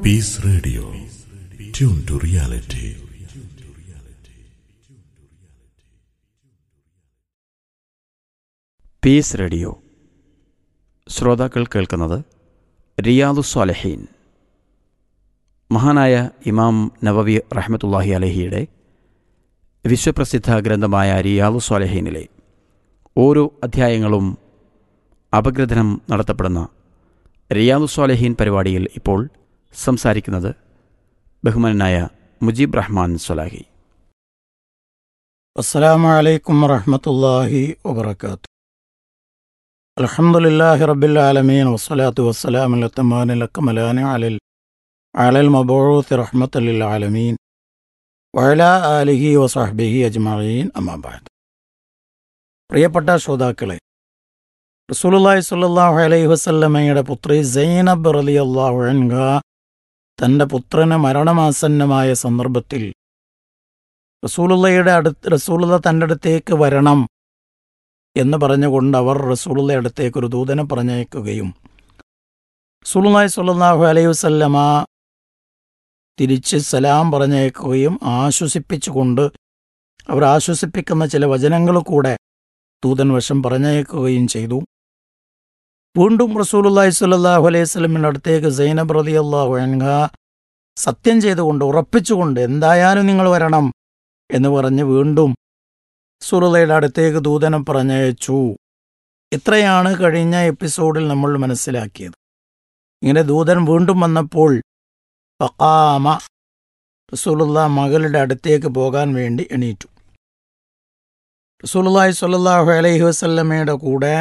Peace Radio. Tune to reality. Peace radio ശ്രോതാക്കൾ കേൾക്കുന്നത് റിയാദു സ്വാലഹീൻ മഹാനായ ഇമാം നവവി റഹ്മത്തുല്ലാഹി അലഹിയുടെ വിശ്വപ്രസിദ്ധ ഗ്രന്ഥമായ റിയാദു സ്വാലഹീനിലെ ഓരോ അധ്യായങ്ങളും അപഗ്രഥനം നടത്തപ്പെടുന്ന റിയാദു സ്വാലഹീൻ പരിപാടിയിൽ ഇപ്പോൾ സംസാരിക്കുന്നത് ബഹുമാനായ മുജീബ് റഹ്മാൻ സ്വലാഹി السلام عليكم ورحمة الله وبركاته الحمد لله رب العالمين والصلاة والسلام الأتمان الأكملان على ال- على المبعوث رحمة للعالمين وعلى آله وصحبه أجمعين أما بعد പ്രിയപ്പെട്ട ശ്രോതാക്കളെ റസൂലുള്ളാഹി സ്വല്ലല്ലാഹു അലൈഹി വസല്ലമയുടെ പുത്രി സൈനബ് റളിയല്ലാഹു അൻഹ തന്റെ പുത്രന് മരണമാസന്നമായ സന്ദർഭത്തിൽ റസൂലുള്ളയുടെ അടുത്ത് റസൂലുള്ള തൻ്റെ അടുത്തേക്ക് വരണം എന്ന് പറഞ്ഞുകൊണ്ട് അവർ റസൂലുള്ള അടുത്തേക്ക് ഒരു ദൂതനെ പറഞ്ഞയക്കുകയും റസൂലുള്ളാഹി സ്വല്ലല്ലാഹു അലൈഹി വസല്ലമ തിരിച്ച് സലാം പറഞ്ഞയക്കുകയും ആശ്വസിപ്പിച്ചുകൊണ്ട് അവർ ആശ്വസിപ്പിക്കുന്ന ചില വചനങ്ങൾ കൂടെ ദൂതൻ വശം പറഞ്ഞയക്കുകയും ചെയ്തു വീണ്ടും റസൂലുള്ളാഹി സ്വല്ലല്ലാഹു അലൈഹി വസല്ലമിൻ്റെ അടുത്തേക്ക് സൈനബ് റളിയല്ലാഹു അൻഹ സത്യം ചെയ്തുകൊണ്ട് ഉറപ്പിച്ചുകൊണ്ട് എന്തായാലും നിങ്ങൾ വരണം എന്ന് പറഞ്ഞ് വീണ്ടും സുറുലയുടെ അടുത്തേക്ക് ദൂതനം പറഞ്ഞയച്ചു ഇത്രയാണ് കഴിഞ്ഞ എപ്പിസോഡിൽ നമ്മൾ മനസ്സിലാക്കിയത് ഇങ്ങനെ ദൂതൻ വീണ്ടും വന്നപ്പോൾ ഫഖാമ റസൂലുള്ള മകളുടെ അടുത്തേക്ക് പോകാൻ വേണ്ടി എണീറ്റു റസൂലുള്ളാഹി സ്വല്ലല്ലാഹു അലൈഹി വസല്ലമയുടെ കൂടെ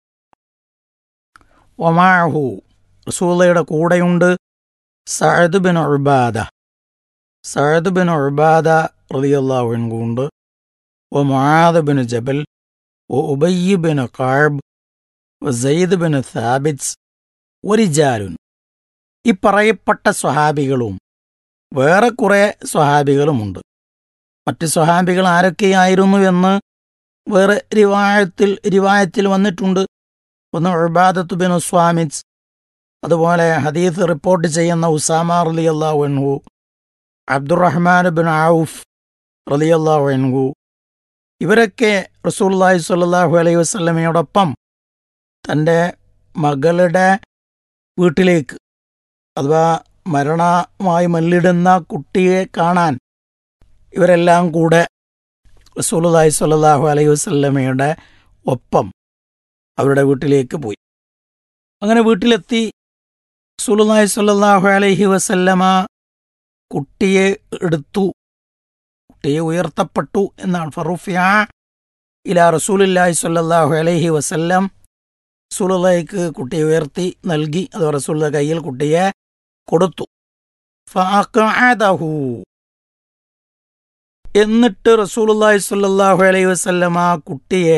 ഒമാഹു റസൂലയുടെ കൂടെയുണ്ട് സഅദ് ബിൻ ഉബാദ സഅദ് ബിൻ ഉബാദ റളിയല്ലാഹു അൻഹു ഉണ്ട് വ മുആദ് ബിൻ ജബൽ വ ഉബയ്യ് ബിൻ ഖഅബ് വ സയ്യിദ് ബിൻ സാബിത്ത് ഒരിജാലുൻ ഈ പറയപ്പെട്ട സ്വഹാബികളും വേറെ കുറെ സ്വഹാബികളുമുണ്ട് മറ്റ് സ്വഹാബികൾ ആരൊക്കെയായിരുന്നു എന്ന് വേറെ റിവായത്തിൽ റിവായത്തിൽ വന്നിട്ടുണ്ട് ഒന്ന് ഉബാദത്ത് ബിൻ സ്വാമിത്സ് അതുപോലെ ഹദീസ് റിപ്പോർട്ട് ചെയ്യുന്ന ഉസാമ റളിയല്ലാഹു അൻഹു അബ്ദുറഹ്മാൻ ബിൻ ഔഫ് റളിയല്ലാഹു അൻഹു ഇവരൊക്കെ റസൂലുള്ളാഹി സ്വല്ലല്ലാഹു അലൈഹി വസല്ലമയോടൊപ്പം തൻ്റെ മകളുടെ വീട്ടിലേക്ക് അഥവാ മരണമായി മല്ലിടുന്ന കുട്ടിയെ കാണാൻ ഇവരെല്ലാം കൂടെ റസൂലുള്ളാഹി സ്വല്ലല്ലാഹു അലൈഹി വസല്ലമയുടെ ഒപ്പം അവരുടെ വീട്ടിലേക്ക് പോയി അങ്ങനെ വീട്ടിലെത്തി റസൂലുള്ളാഹി സ്വല്ലല്ലാഹു അലൈഹി വസല്ലമ കുട്ടിയെ എടുത്തു കുട്ടിയെ ഉയർത്തപ്പെട്ടു എന്നാണ് ഫറുഫിയ ഇല റസൂലുല്ലാഹി സ്വല്ലല്ലാഹു അലൈഹി വസല്ലം റസൂലുള്ളാഹിക്ക് കുട്ടിയെ ഉയർത്തി നൽകി അത് റസൂലുള്ള കയ്യിൽ കുട്ടിയെ കൊടുത്തു ഫഅഖഅദഹു എന്നിട്ട് റസൂലുള്ളാഹി സ്വല്ലല്ലാഹു അലൈഹി വസല്ലം ആ കുട്ടിയെ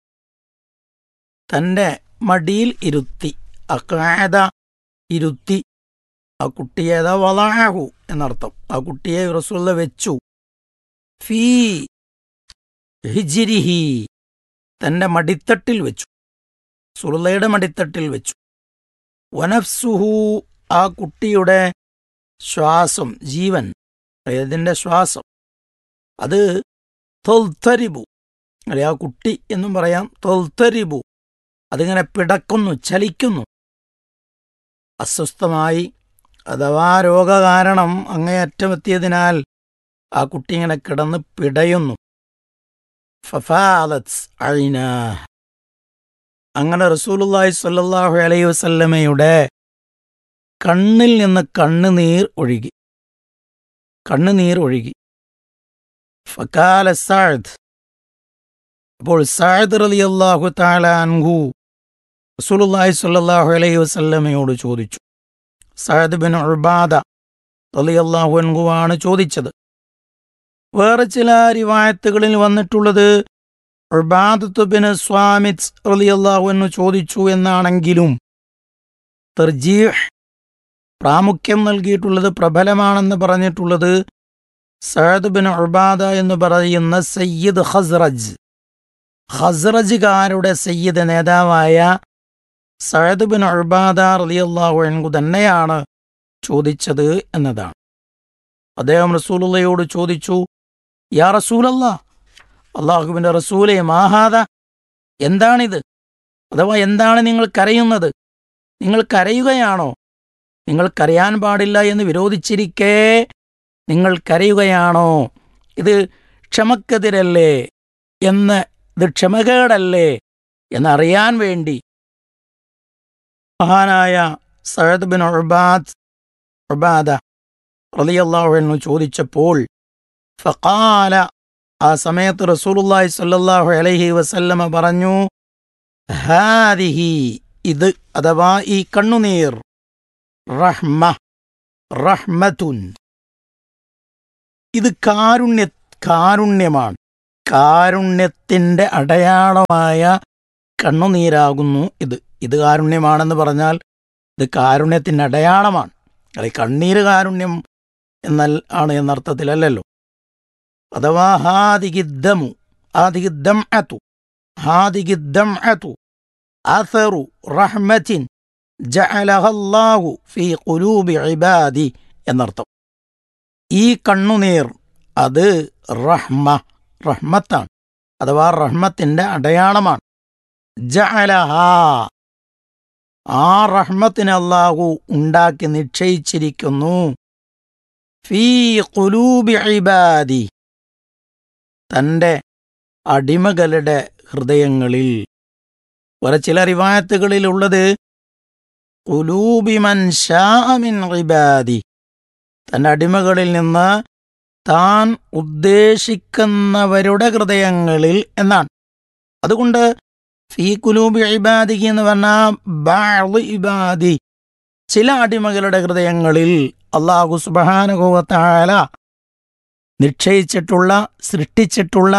തന്റെ മടിയിൽ ഇരുത്തി അഖഅദ ഇരുത്തി ആ കുട്ടിയെ ഏതാ വളാഹു എന്നർത്ഥം ആ കുട്ടിയെ റസൂള്ള വെച്ചു ഫീ ഹിജിരിഹി തന്റെ മടിത്തട്ടിൽ വെച്ചു സുറുള്ളയുടെ മടിത്തട്ടിൽ വെച്ചു വനഫ്സുഹു ആ കുട്ടിയുടെ ശ്വാസം ജീവൻ അതിന്റെ ശ്വാസം അത് തൊൽത്തരിബു അല്ലെ ആ കുട്ടി എന്നും പറയാം തൊൽത്തരിബു അതിങ്ങനെ പിടക്കുന്നു ചലിക്കുന്നു അസ്വസ്ഥമായി അഥവാ രോഗകാരണം അങ്ങേയറ്റമെത്തിയതിനാൽ ആ കുട്ടി ഇങ്ങനെ കിടന്ന് പിടയുന്നു ഫഫാലത്ത് അഴിന അങ്ങനെ റസൂലുള്ളാഹി സ്വല്ലല്ലാഹു അലൈഹി വസല്ലമയുടെ കണ്ണിൽ നിന്ന് കണ്ണുനീർ ഒഴുകി കണ്ണുനീർ ഒഴുകി ഫക്കാല സഅദ് അപ്പോൾ സഅദ് റളിയല്ലാഹു തആല അൻഹു റസൂലുള്ളാഹി സ്വല്ലല്ലാഹു അലൈഹി വസല്ലമയോട് ചോദിച്ചു സഅദ് ബിൻ ഉബാദ റളിയല്ലാഹു അൻഹു ആണ് ചോദിച്ചത് വേറെ ചില റിവായത്തുകളിൽ വന്നിട്ടുള്ളത് ഉബാദത്ത് ബിൻ സ്വാമിത് റളിയല്ലാഹു അൻഹു ചോദിച്ചു എന്നാണെങ്കിലും തർജീഹ് പ്രാമുഖ്യം നൽകിയിട്ടുള്ളത് പ്രബലമാണെന്ന് പറഞ്ഞിട്ടുള്ളത് സഅദ് ബിൻ ഉബാദ എന്ന് പറയുന്ന സയ്യിദ് ഖസ്റജ് ഖസ്റജുകാരുടെ സയ്യിദ് നേതാവായ സഅദ് ബിൻ ഉബാദ റളിയല്ലാഹു അൻഹു തന്നെയാണ് ചോദിച്ചത് എന്നതാണ് അദ്ദേഹം റസൂലുള്ളയോട് ചോദിച്ചു യാ റസൂലല്ല അള്ളാഹുവിൻ്റെ റസൂലെ മാഹാദ എന്താണിത് അഥവാ എന്താണ് നിങ്ങൾ കരയുന്നത് നിങ്ങൾ കരയുകയാണോ നിങ്ങൾ കരയാൻ പാടില്ല എന്ന് വിരോധിച്ചിരിക്കെ നിങ്ങൾ കരയുകയാണോ ഇത് ക്ഷമക്കെതിരല്ലേ എന്ന് ഇത് ക്ഷമകേടല്ലേ എന്നറിയാൻ വേണ്ടി മഹാനായ സഴദ് ബിൻ ഉബാദ് ഉബാദ റളിയല്ലാഹു അൻഹു ചോദിച്ചപ്പോൾ ഫഖാല ആ സമയത്ത് റസൂലുള്ളാഹി സ്വല്ലല്ലാഹു അലൈഹി വസല്ലമ പറഞ്ഞു ഹാദിഹി ഇത് അഥവാ ഈ കണ്ണുനീർ റഹ്മ റഹ്മത്തുൻ ഇത് കാരുണ്യ കാരുണ്യമാണ് കാരുണ്യത്തിന്റെ അടയാളമായ കണ്ണുനീരാകുന്നു ഇത് ഇത് കാരുണ്യമാണെന്ന് പറഞ്ഞാൽ ഇത് കാരുണ്യത്തിന്റെ അടയാളമാണ് അത് കണ്ണീര് കാരുണ്യം എന്നാൽ ആണ് എന്നർത്ഥത്തിലല്ലല്ലോ അഥവാ ഹാദിഗിദ്ദമു ഹാദിഗിദ്ദം അതു ഹാദിഗിദ്ദം അതു അഥറു റഹ്മത്തിൻ ജഅലഹല്ലാഹു ഫീ ഖുലൂബി ഇബാദി എന്നർത്ഥം ഈ കണ്ണുനീർ അത് റഹ്മ റഹ്മത്താണ് അഥവാ റഹ്മത്തിന്റെ അടയാളമാണ് ജഅലഹ ആ റഹ്മത്തിന് അല്ലാഹു ഉണ്ടാക്കി നിശ്ചയിച്ചിരിക്കുന്നു ഫീ ഖുലൂബി ഇബാദി തന്റെ അടിമകളുടെ ഹൃദയങ്ങളിൽ വേറെ ചില റിവായത്തുകളിലുള്ളത് ഉലൂബിമൻ ഷാമിൻ ഇബാദി തന്റെ അടിമകളിൽ നിന്ന് താൻ ഉദ്ദേശിക്കുന്നവരുടെ ഹൃദയങ്ങളിൽ എന്നാണ് അതുകൊണ്ട് ഫീ കുലൂബി ഇബാദിക്ക് എന്ന് പറഞ്ഞാൽ ബാള് ഇബാദി ചില അടിമകളുടെ ഹൃദയങ്ങളിൽ അള്ളാഹു സുബാനുഭവത്താല നിശ്ചയിച്ചിട്ടുള്ള സൃഷ്ടിച്ചിട്ടുള്ള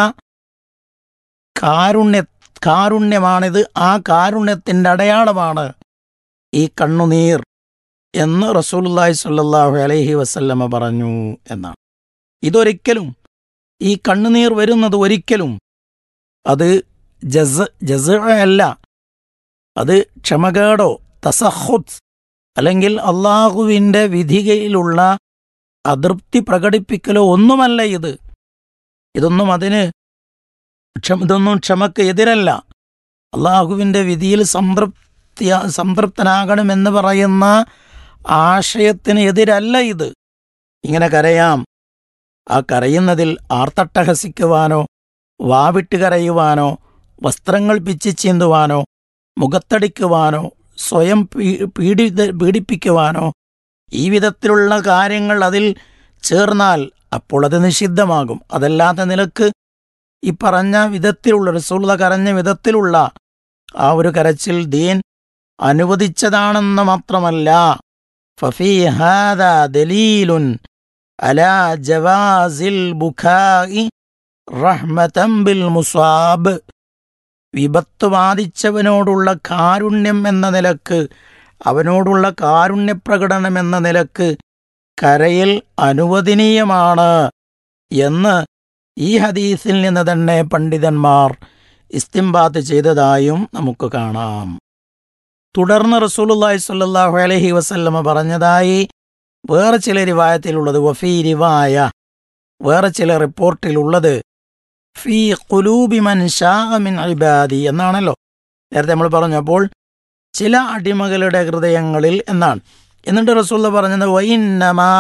കാരുണ്യ കാരുണ്യമാണിത് ആ കാരുണ്യത്തിന്റെ അടയാളമാണ് ഈ കണ്ണുനീർ എന്ന് റസൂലുല്ലാഹി സ്വല്ലല്ലാഹു അലൈഹി വസല്ലമ പറഞ്ഞു എന്നാണ് ഇതൊരിക്കലും ഈ കണ്ണുനീർ വരുന്നത് ഒരിക്കലും അത് ജസ് ജസ് അല്ല അത് ക്ഷമകേടോ തസഹുദ് അല്ലെങ്കിൽ അള്ളാഹുവിൻ്റെ വിധികയിലുള്ള അതൃപ്തി പ്രകടിപ്പിക്കലോ ഒന്നുമല്ല ഇത് ഇതൊന്നും അതിന് ക്ഷമ ഇതൊന്നും ക്ഷമക്ക് എതിരല്ല അള്ളാഹുവിൻ്റെ വിധിയിൽ സംതൃപ്തി സംതൃപ്തനാകണമെന്ന് പറയുന്ന ആശയത്തിന് എതിരല്ല ഇത് ഇങ്ങനെ കരയാം ആ കരയുന്നതിൽ ആർത്തട്ടഹസിക്കുവാനോ വാവിട്ട് കരയുവാനോ വസ്ത്രങ്ങൾ പിച്ചി ചീന്തുവാനോ മുഖത്തടിക്കുവാനോ സ്വയം പീ- പീഡി പീഡിപ്പിക്കുവാനോ ഈ വിധത്തിലുള്ള കാര്യങ്ങൾ അതിൽ ചേർന്നാൽ അപ്പോൾ അത് നിഷിദ്ധമാകും അതല്ലാത്ത നിലക്ക് ഈ പറഞ്ഞ വിധത്തിലുള്ള റസൂള്ള കരഞ്ഞ വിധത്തിലുള്ള ആ ഒരു കരച്ചിൽ ദീൻ അനുവദിച്ചതാണെന്ന് മാത്രമല്ല ഫഫീ ഹാദ ദലീലുൻ അലാ ജവാസിൽ ബുഖായി റഹ്മതം ബിൽ മുസാബ് വിപത്ത് ബാധിച്ചവനോടുള്ള കാരുണ്യം എന്ന നിലക്ക് അവനോടുള്ള കാരുണ്യപ്രകടനം എന്ന നിലക്ക് കരയിൽ അനുവദനീയമാണ് എന്ന് ഈ ഹദീസിൽ നിന്ന് തന്നെ പണ്ഡിതന്മാർ ഇസ്തിംബാത്ത് ചെയ്തതായും നമുക്ക് കാണാം തുടർന്ന് റസൂലുള്ളാഹി സ്വല്ലല്ലാഹു അലൈഹി വസല്ലമ പറഞ്ഞതായി വേറെ ചില റിവായത്തിലുള്ളത് വഫീ റിവായ വേറെ ചില റിപ്പോർട്ടിലുള്ളത് ഫീ ഖുലൂബി മൻ ഷാ മിൻ ഇബാദി എന്നാണല്ലോ നേരത്തെ നമ്മൾ പറഞ്ഞപ്പോൾ ചില അടിമകളുടെ ഹൃദയങ്ങളിൽ എന്നാണ് എന്നിട്ട് റസൂല്ല പറഞ്ഞത് വൈന്നമാ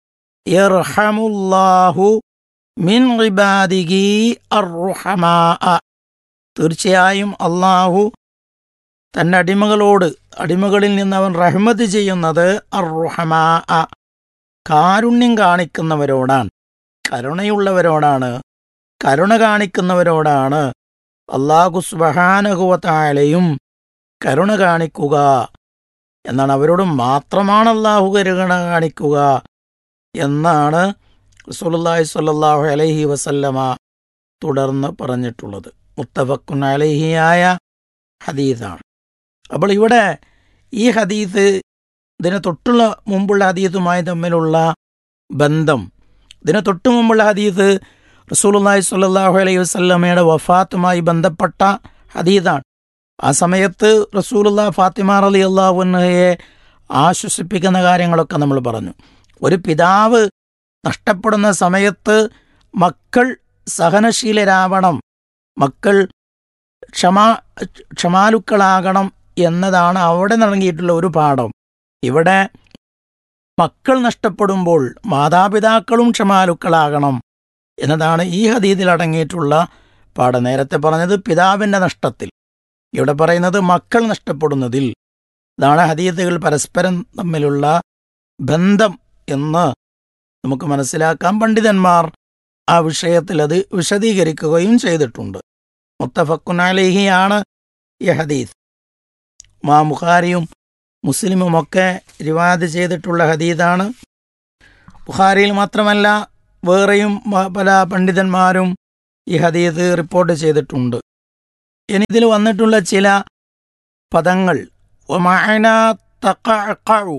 യർഹമുല്ലാഹു മിൻ ഇബാദിഹി അർറുഹമാ തീർച്ചയായും അള്ളാഹു തന്റെ അടിമകളോട് അടിമകളിൽ നിന്ന് അവൻ റഹ്മത്ത് ചെയ്യുന്നത് അർറുഹമാ കാരുണ്യം കാണിക്കുന്നവരോടാണ് കരുണയുള്ളവരോടാണ് കരുണ കാണിക്കുന്നവരോടാണ് അള്ളാഹു സുബഹാനഹുവത്തായാലെയും കരുണ കാണിക്കുക എന്നാണ് അവരോട് മാത്രമാണ് അള്ളാഹു കരുണ കാണിക്കുക എന്നാണ് റസൂലുള്ളാഹി സ്വല്ലല്ലാഹു അലൈഹി വസല്ലമ തുടർന്ന് പറഞ്ഞിട്ടുള്ളത് മുത്തഫക്കുൻ അലൈഹിയായ ഹദീസാണ് അപ്പോൾ ഇവിടെ ഈ ഹദീസ് ഇതിന് തൊട്ടുള്ള മുമ്പുള്ള ഹദീസുമായി തമ്മിലുള്ള ബന്ധം ഇതിന് തൊട്ടു മുമ്പുള്ള ഹദീസ് റസൂലുള്ളാഹി സ്വല്ലല്ലാഹു അലൈഹി വസല്ലമയുടെ വഫാത്തുമായി ബന്ധപ്പെട്ട ഹദീസാണ് ആ സമയത്ത് റസൂലുള്ള ഫാത്തിമ റളി അള്ളാഹുനയെ ആശ്വസിപ്പിക്കുന്ന കാര്യങ്ങളൊക്കെ നമ്മൾ പറഞ്ഞു ഒരു പിതാവ് നഷ്ടപ്പെടുന്ന സമയത്ത് മക്കൾ സഹനശീലരാവണം മക്കൾ ക്ഷമാ ക്ഷമാലുക്കളാകണം എന്നതാണ് അവിടെ നൽകിയിട്ടുള്ള ഒരു പാഠം ഇവിടെ മക്കൾ നഷ്ടപ്പെടുമ്പോൾ മാതാപിതാക്കളും ക്ഷമാലുക്കളാകണം എന്നതാണ് ഈ ഹദീദിൽ അടങ്ങിയിട്ടുള്ള പാഠം നേരത്തെ പറഞ്ഞത് പിതാവിൻ്റെ നഷ്ടത്തിൽ ഇവിടെ പറയുന്നത് മക്കൾ നഷ്ടപ്പെടുന്നതിൽ ഇതാണ് ഹദീദുകൾ പരസ്പരം തമ്മിലുള്ള ബന്ധം എന്ന് നമുക്ക് മനസ്സിലാക്കാം പണ്ഡിതന്മാർ ആ വിഷയത്തിൽ അത് വിശദീകരിക്കുകയും ചെയ്തിട്ടുണ്ട് മുത്തഫക്കുൻ അലേഹിയാണ് ഈ ഹദീസ് മാ ബുഖാരിയും മുസ്ലിമുമൊക്കെ റിവാദ് ചെയ്തിട്ടുള്ള ഹദീദാണ് ബുഖാരിയിൽ മാത്രമല്ല വേറെയും മ- പല പണ്ഡിതന്മാരും ഈ ഹദീദ് റിപ്പോർട്ട് ചെയ്തിട്ടുണ്ട് ഇനി ഇതിൽ വന്നിട്ടുള്ള ചില പദങ്ങൾ ഒമഅന തഖഅഖഉ.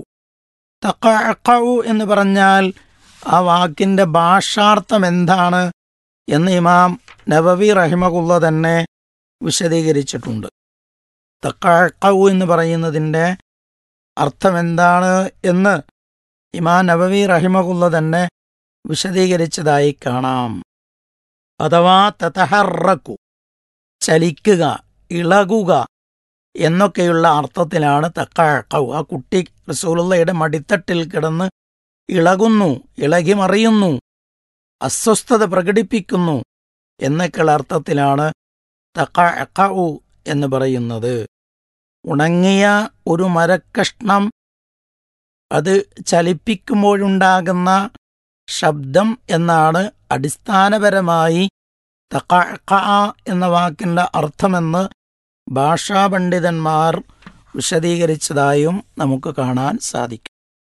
തഖഅഖഉ എന്ന് പറഞ്ഞാൽ ആ വാക്കിൻ്റെ ഭാഷാർത്ഥം എന്താണ് എന്ന് ഇമാം നബവി റഹിമകുള്ള തന്നെ വിശദീകരിച്ചിട്ടുണ്ട് തഖഅഖഉ എന്ന് പറയുന്നതിൻ്റെ അർത്ഥം എന്താണ് എന്ന് ഇമാം നബവി റഹിമകുള്ള തന്നെ വിശദീകരിച്ചതായി കാണാം അഥവാ തതഹറക്കു ചലിക്കുക ഇളകുക എന്നൊക്കെയുള്ള അർത്ഥത്തിലാണ് തക്കഴക്കവ് ആ കുട്ടി റസൂലുള്ളയുടെ മടിത്തട്ടിൽ കിടന്ന് ഇളകുന്നു ഇളകി മറിയുന്നു അസ്വസ്ഥത പ്രകടിപ്പിക്കുന്നു എന്നൊക്കെയുള്ള അർത്ഥത്തിലാണ് തക്കഴക്കവു എന്ന് പറയുന്നത് ഉണങ്ങിയ ഒരു മരക്കഷ്ണം അത് ചലിപ്പിക്കുമ്പോഴുണ്ടാകുന്ന ശബ്ദം എന്നാണ് അടിസ്ഥാനപരമായി തഖഅഖ എന്ന വാക്കിൻ്റെ അർത്ഥമെന്ന് ഭാഷാ പണ്ഡിതന്മാർ വിശദീകരിച്ചതായും നമുക്ക് കാണാൻ സാധിക്കും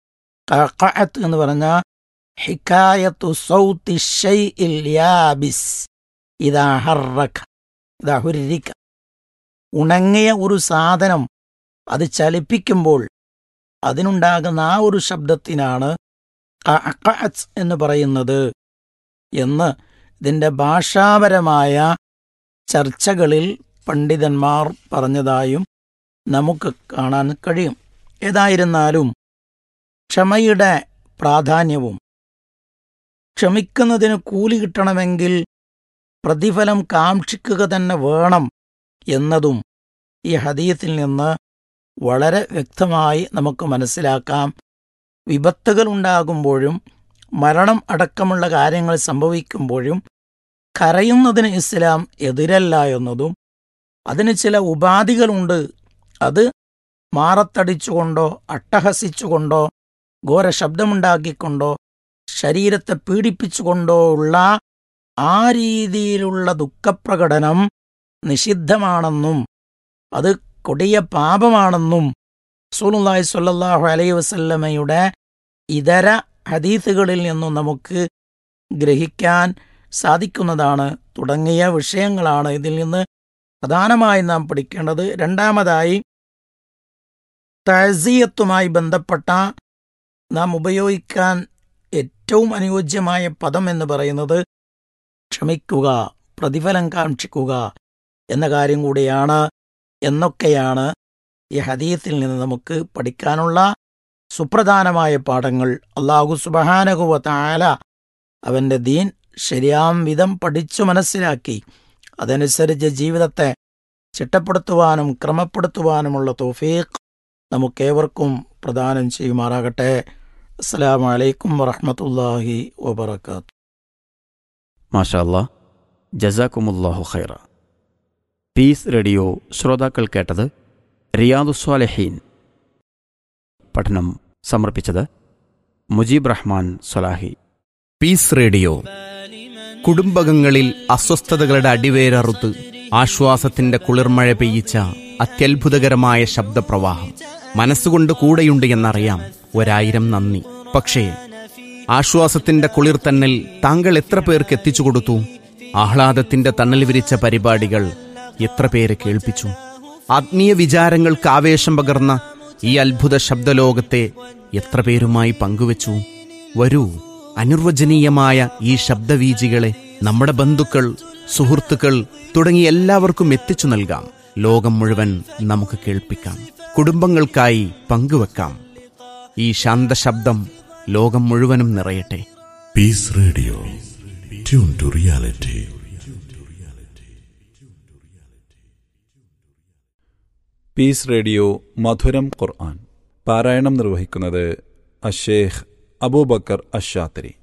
ഖഅഖഅത്ത് എന്ന് പറഞ്ഞാൽ ഹിക്കായത്തു സൗത്തി ഷൈഇൽ യാബിസ് ഇതാ ഹറക്ക ഇതാ ഹുരിക്ക ഉണങ്ങിയ ഒരു സാധനം അത് ചലിപ്പിക്കുമ്പോൾ അതിനുണ്ടാകുന്ന ആ ഒരു ശബ്ദത്തിനാണ് ഖഅഖഅത്ത് എന്ന് പറയുന്നത് എന്ന് ഇതിൻ്റെ ഭാഷാപരമായ ചർച്ചകളിൽ പണ്ഡിതന്മാർ പറഞ്ഞതായും നമുക്ക് കാണാൻ കഴിയും ഏതായിരുന്നാലും ക്ഷമയുടെ പ്രാധാന്യവും ക്ഷമിക്കുന്നതിന് കൂലി കിട്ടണമെങ്കിൽ പ്രതിഫലം കാക്ഷിക്കുക തന്നെ വേണം എന്നതും ഈ ഹദീത്തിൽ നിന്ന് വളരെ വ്യക്തമായി നമുക്ക് മനസ്സിലാക്കാം വിപത്തുകൾ ഉണ്ടാകുമ്പോഴും മരണം അടക്കമുള്ള കാര്യങ്ങൾ സംഭവിക്കുമ്പോഴും കരയുന്നതിന് ഇസ്ലാം എതിരല്ല എന്നതും അതിന് ചില ഉപാധികളുണ്ട് അത് മാറത്തടിച്ചുകൊണ്ടോ അട്ടഹസിച്ചുകൊണ്ടോ ഘോര ശബ്ദമുണ്ടാക്കിക്കൊണ്ടോ ശരീരത്തെ പീഡിപ്പിച്ചുകൊണ്ടോ ഉള്ള ആ രീതിയിലുള്ള ദുഃഖപ്രകടനം നിഷിദ്ധമാണെന്നും അത് കൊടിയ പാപമാണെന്നും റസൂലുള്ളാഹി സ്വല്ലല്ലാഹു അലൈഹി വസല്ലമയുടെ ഇതര ഹദീസുകളിൽ നിന്നും നമുക്ക് ഗ്രഹിക്കാൻ സാധിക്കുന്നതാണ് തുടങ്ങിയ വിഷയങ്ങളാണ് ഇതിൽ നിന്ന് പ്രധാനമായി നാം പഠിക്കേണ്ടത് രണ്ടാമതായി തഴസീയത്തുമായി ബന്ധപ്പെട്ട നാം ഉപയോഗിക്കാൻ ഏറ്റവും അനുയോജ്യമായ പദം എന്ന് പറയുന്നത് ക്ഷമിക്കുക പ്രതിഫലം കാക്ഷിക്കുക എന്ന കാര്യം കൂടിയാണ് എന്നൊക്കെയാണ് ഈ ഹദീത്തിൽ നിന്ന് നമുക്ക് പഠിക്കാനുള്ള സുപ്രധാനമായ പാഠങ്ങൾ അള്ളാഹു സുബഹാനകുവ താല അവൻ്റെ ദീൻ ശരിയാം വിധം പഠിച്ചു മനസ്സിലാക്കി അതനുസരിച്ച് ജീവിതത്തെ ചിട്ടപ്പെടുത്തുവാനും ക്രമപ്പെടുത്തുവാനുമുള്ള തോഫീഖ് നമുക്കേവർക്കും പ്രദാനം ചെയ്യുമാറാകട്ടെ അസ്സലാമു അലൈക്കും വറഹ്മത്തുള്ളാഹി വബറകാത്ത് മാഷാ അല്ലാ ജസാക്കുമുല്ലാഹു ഖൈറ പീസ് റേഡിയോ ശ്രോതാക്കൾ കേട്ടത് റിയാദുസ്വാലഹീൻ പഠനം സമർപ്പിച്ചത് മുജീബ് റഹ്മാൻ സൊലാഹി പീസ് റേഡിയോ കുടുംബകങ്ങളിൽ അസ്വസ്ഥതകളുടെ അടിവേരറുത്ത് ആശ്വാസത്തിന്റെ കുളിർമഴ പെയ്യിച്ച അത്യത്ഭുതകരമായ ശബ്ദപ്രവാഹം മനസ്സുകൊണ്ട് കൂടെയുണ്ട് എന്നറിയാം ഒരായിരം നന്ദി പക്ഷേ ആശ്വാസത്തിന്റെ കുളിർ തന്നൽ താങ്കൾ എത്ര പേർക്ക് എത്തിച്ചു കൊടുത്തു ആഹ്ലാദത്തിന്റെ തണൽ വിരിച്ച പരിപാടികൾ എത്ര പേരെ കേൾപ്പിച്ചു ആത്മീയ വിചാരങ്ങൾക്ക് ആവേശം പകർന്ന ഈ അത്ഭുത ശബ്ദലോകത്തെ എത്ര പേരുമായി പങ്കുവച്ചു വരൂ അനിർവചനീയമായ ഈ ശബ്ദവീജികളെ നമ്മുടെ ബന്ധുക്കൾ സുഹൃത്തുക്കൾ തുടങ്ങി എല്ലാവർക്കും എത്തിച്ചു നൽകാം ലോകം മുഴുവൻ നമുക്ക് കേൾപ്പിക്കാം കുടുംബങ്ങൾക്കായി പങ്കുവെക്കാം ഈ ശാന്തശബ്ദം ലോകം മുഴുവനും നിറയട്ടെ Peace Radio. Tune to reality. Peace radio മധുരം ഖുർആൻ പാരായണം നിർവഹിക്കുന്നത് അഷേഖ് അബൂബക്കർ അഷാത്തരി